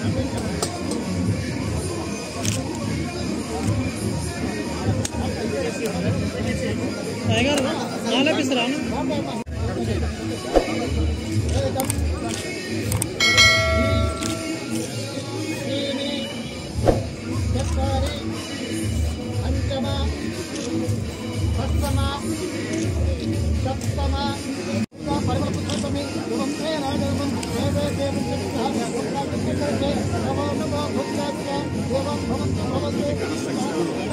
tiger నాలేపిస్తారా పంచమ షష్టమ సప్తమ పరిమళపుత్రమి యువం తేనాగమం దేవే దేవం చతుర్భాగం నమో నమో భుక్తాత్మ దేవం భవంతు భవంతు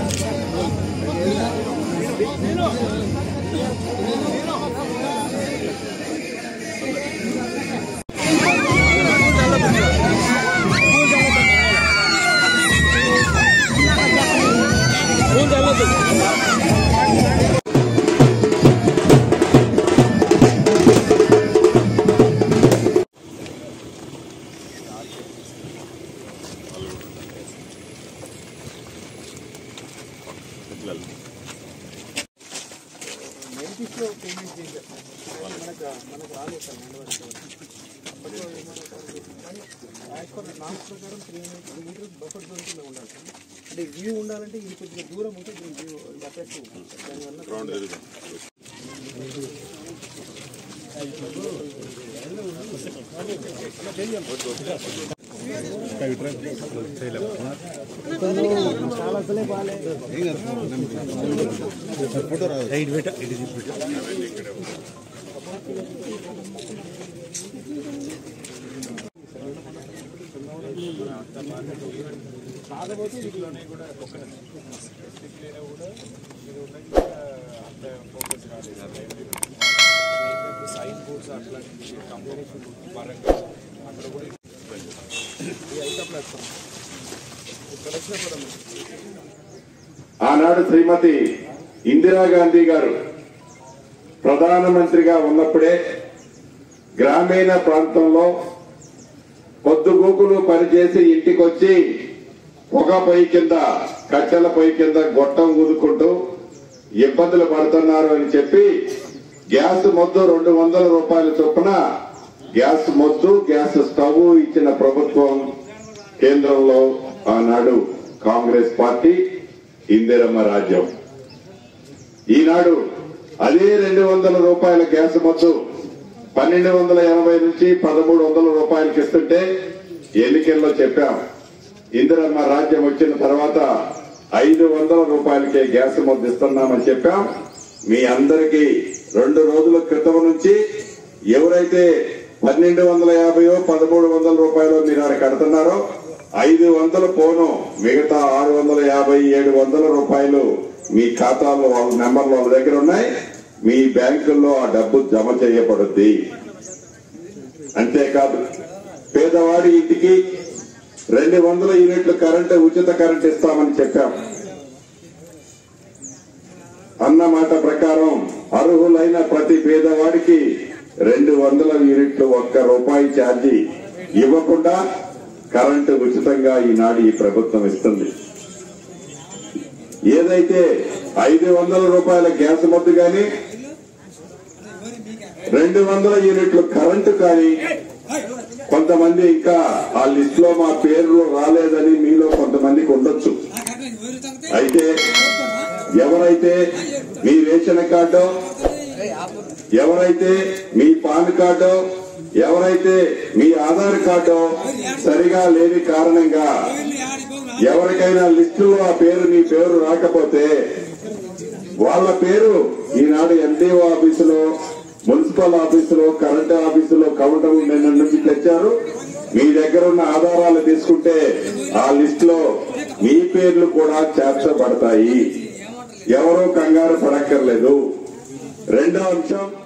అంటే వ్యూ ఉండాలంటే ఇది కొద్దిగా దూరం ఉంటే దీని వ్యూ ఎఫెక్ట్ దానివల్ల సైన్ బోర్డ్స్ అట్లాంటి కంపెనీస్ పరంగా అక్కడ కూడా ఆనాడు శ్రీమతి ఇందిరాగాంధీ గారు ప్రధానమంత్రిగా ఉన్నప్పుడే గ్రామీణ ప్రాంతంలో పొద్దుగూకులు పనిచేసి ఇంటికొచ్చి పొగ పొయ్యి కింద కట్టెల పొయ్యి కింద గొట్టం ఊదుకుంటూ ఇబ్బందులు పడుతున్నారు అని చెప్పి గ్యాస్ మొద్దు రెండు వందల రూపాయల చొప్పున గ్యాస్ మొద్దు గ్యాస్ స్టవ్ ఇచ్చిన ప్రభుత్వం కేంద్రంలో ఆనాడు కాంగ్రెస్ పార్టీ ఇందిరమ్మ రాజ్యం ఈనాడు అదే రెండు వందల రూపాయల గ్యాస్ మొద్దు పన్నెండు వందల ఎనభై నుంచి పదమూడు వందల రూపాయలకి ఇస్తుంటే ఎన్నికల్లో చెప్పాం ఇందిరమ్మ రాజ్యం వచ్చిన తర్వాత ఐదు వందల రూపాయలకే గ్యాస్ మొద్దు ఇస్తున్నామని చెప్పాం మీ అందరికీ రెండు రోజుల క్రితం నుంచి ఎవరైతే పన్నెండు వందల యాభైయో పదమూడు వందల రూపాయలు మీరు ఆడ కడుతున్నారో ఐదు వందలు పోను మిగతా ఆరు వందల యాభై ఏడు వందల రూపాయలు మీ ఖాతాలో వాళ్ళ నెంబర్లు వాళ్ళ దగ్గర ఉన్నాయి మీ బ్యాంకుల్లో ఆ డబ్బు జమ చేయబడుద్ది అంతేకాదు పేదవాడి ఇంటికి రెండు వందల యూనిట్లు కరెంటు ఉచిత కరెంట్ ఇస్తామని చెప్పాం అన్న మాట ప్రకారం అర్హులైన ప్రతి పేదవాడికి రెండు వందల యూనిట్లు ఒక్క రూపాయి ఛార్జీ ఇవ్వకుండా కరెంటు ఉచితంగా ఈనాడు ఈ ప్రభుత్వం ఇస్తుంది ఏదైతే ఐదు వందల రూపాయల గ్యాస్ మొద్దు కానీ రెండు వందల యూనిట్లు కరెంటు కానీ కొంతమంది ఇంకా ఆ లిస్ట్ లో మా పేర్లు రాలేదని మీలో కొంతమందికి ఉండొచ్చు అయితే ఎవరైతే మీ రేషన్ కార్డు ఎవరైతే మీ పాన్ కార్డు ఎవరైతే మీ ఆధార్ కార్డు సరిగా లేని కారణంగా ఎవరికైనా లిస్టులో ఆ పేరు మీ పేరు రాకపోతే వాళ్ళ పేరు ఈనాడు ఎండిఓ ఆఫీసులో మున్సిపల్ ఆఫీసులో కరెంట్ ఆఫీసులో కౌంటర్ నిన్న నుంచి తెచ్చారు మీ దగ్గర ఉన్న ఆధారాలు తీసుకుంటే ఆ లిస్ట్ లో మీ పేర్లు కూడా చేర్చబడతాయి ఎవరూ కంగారు పడక్కర్లేదు రెండో అంశం